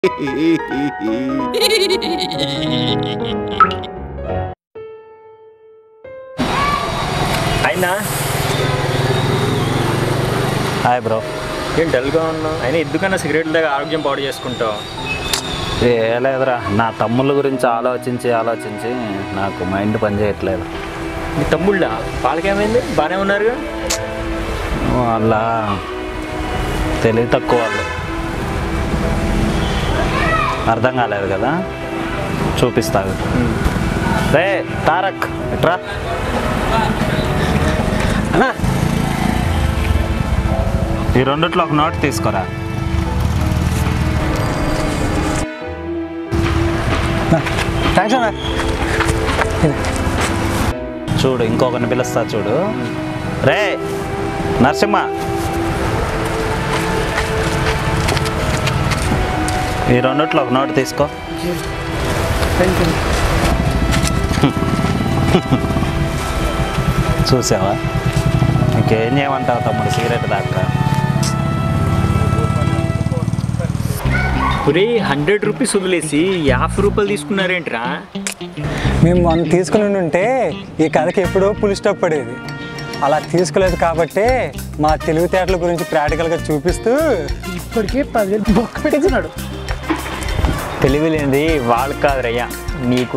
అయినా hi bro ఏం డల్గా ఉన్నావు అయినా ఎందుకన్నా సిగరెట్ల దగ్గర ఆరోగ్యం పాడు చేసుకుంటావు ఏ లేదురా నా తమ్ముళ్ళ గురించి ఆలోచించి ఆలోచించి నాకు మైండ్ పనిచేయట్లేదు మీ తమ్ముళ్ళ వాళ్ళకేమైంది బాగానే ఉన్నారుగా వాళ్ళ తెలివి తక్కువ వాళ్ళు అర్థం కాలేదు కదా చూపిస్తాను రే తారక్ ఎట్రా అన్నా ఈ రెండిట్లో ఒక నోట్ తీసుకోరా థ్యాంక్స్ అన్న చూడు ఇంకొకరిని పిలుస్తా చూడు రే నరసింహ ఈ రెండిట్లో ఒక నోటు తీసుకో చూసావా ఇంకేం చేయమంటావు తమ్ముడు సిగరెట్ దాకా ఒరే హండ్రెడ్ రూపీస్ వదిలేసి యాభై రూపాయలు తీసుకున్నారేంట్రా మేము మనం తీసుకుని ఉంటే ఈ కథకి ఎప్పుడో పులి స్టాప్ పడేది అలా తీసుకోలేదు కాబట్టే మా తెలివితేటల గురించి ప్రాక్టికల్గా చూపిస్తూ ఇప్పటికే పదివేలు బొక్క పెట్టించున్నాడు తెలివి లేనిది వాళ్ళు కాదురయ్యా నీకు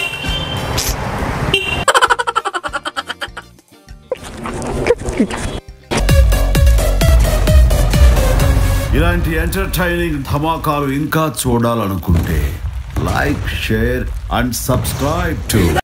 ఇలాంటి ఎంటర్టైనింగ్ ధమాకాలు ఇంకా చూడాలనుకుంటే like share and subscribe to